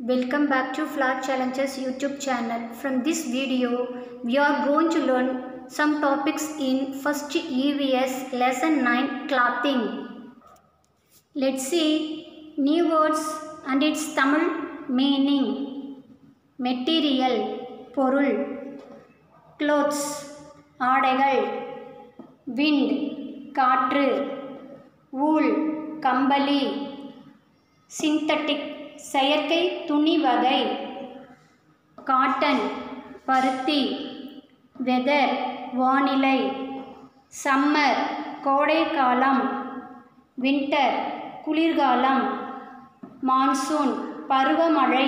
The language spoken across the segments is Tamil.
Welcome back to Flat Challenges YouTube channel. From this video, we are going to learn some topics in first EVS lesson 9 clothing. Let's see new words and its Tamil meaning. Material பொருள் clothes ஆடைகள் wind காற்று wool கம்பளி சிந்தட்டிக் செயற்கை துணி வகை காட்டன் பருத்தி வெதர் வானிலை சம்மர் கோடைக்காலம் வின்டர் குளிர்காலம் மான்சூன் பருவமழை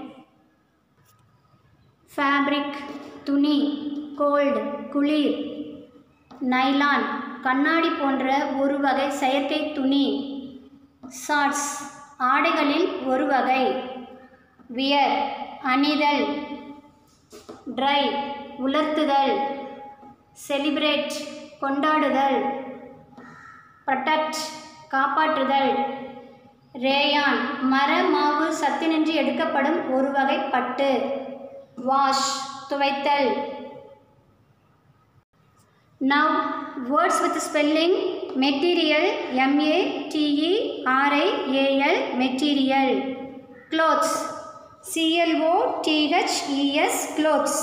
ஃபேப்ரிக் துணி கோல்டு குளிர் நைலான் கண்ணாடி போன்ற ஒரு வகை செயற்கை துணி ஷார்ட்ஸ் ஆடைகளில் ஒரு வகை வியர் அணிதல் ட்ரை உலர்த்துதல் செலிப்ரேட் கொண்டாடுதல் ப்ரொடக்ட் காப்பாற்றுதல் ரேயான் மர மாவு சத்தினின்றி எடுக்கப்படும் ஒரு வகை பட்டு வாஷ் துவைத்தல் Now, words with spelling material M A T E R I A L material. Clothes C L O T H E S clothes.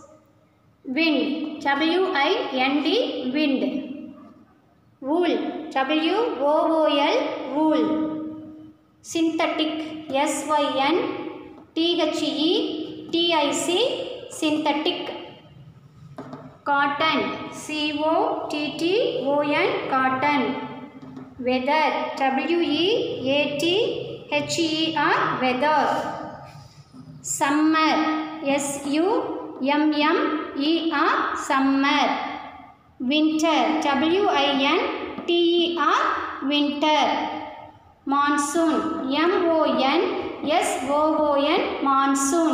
Wind W I N D wind. Wool W O O L wool. Synthetic S Y N T H E T I C synthetic cotton C O T T O N cotton weather W E A T H E R weather summer S U M M E R summer winter W I N T E R winter monsoon M O N S O O N monsoon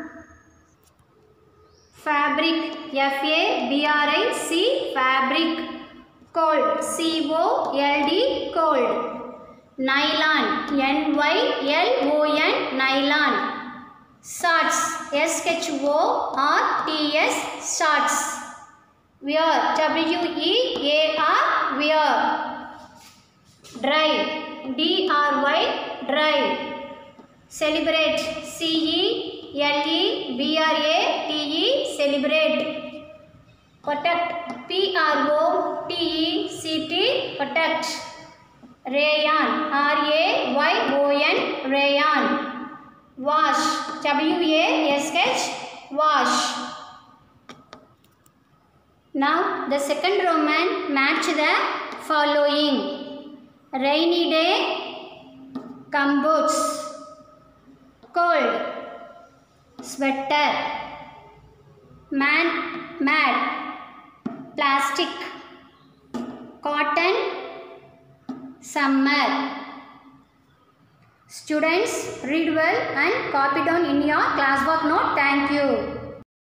fabric F A B R I C fabric cold C O L D cold nylon N Y L O N nylon shorts S H O R T S shorts wear W E A R wear dry D R Y dry celebrate C E L E B R A T E celebrate protect P R O T E C T protect rayon R A Y O N rayon wash W A S H wash now the second roman match the following rainy day combos cold sweater man mad plastic cotton summer students read well and copy down in your classwork note thank you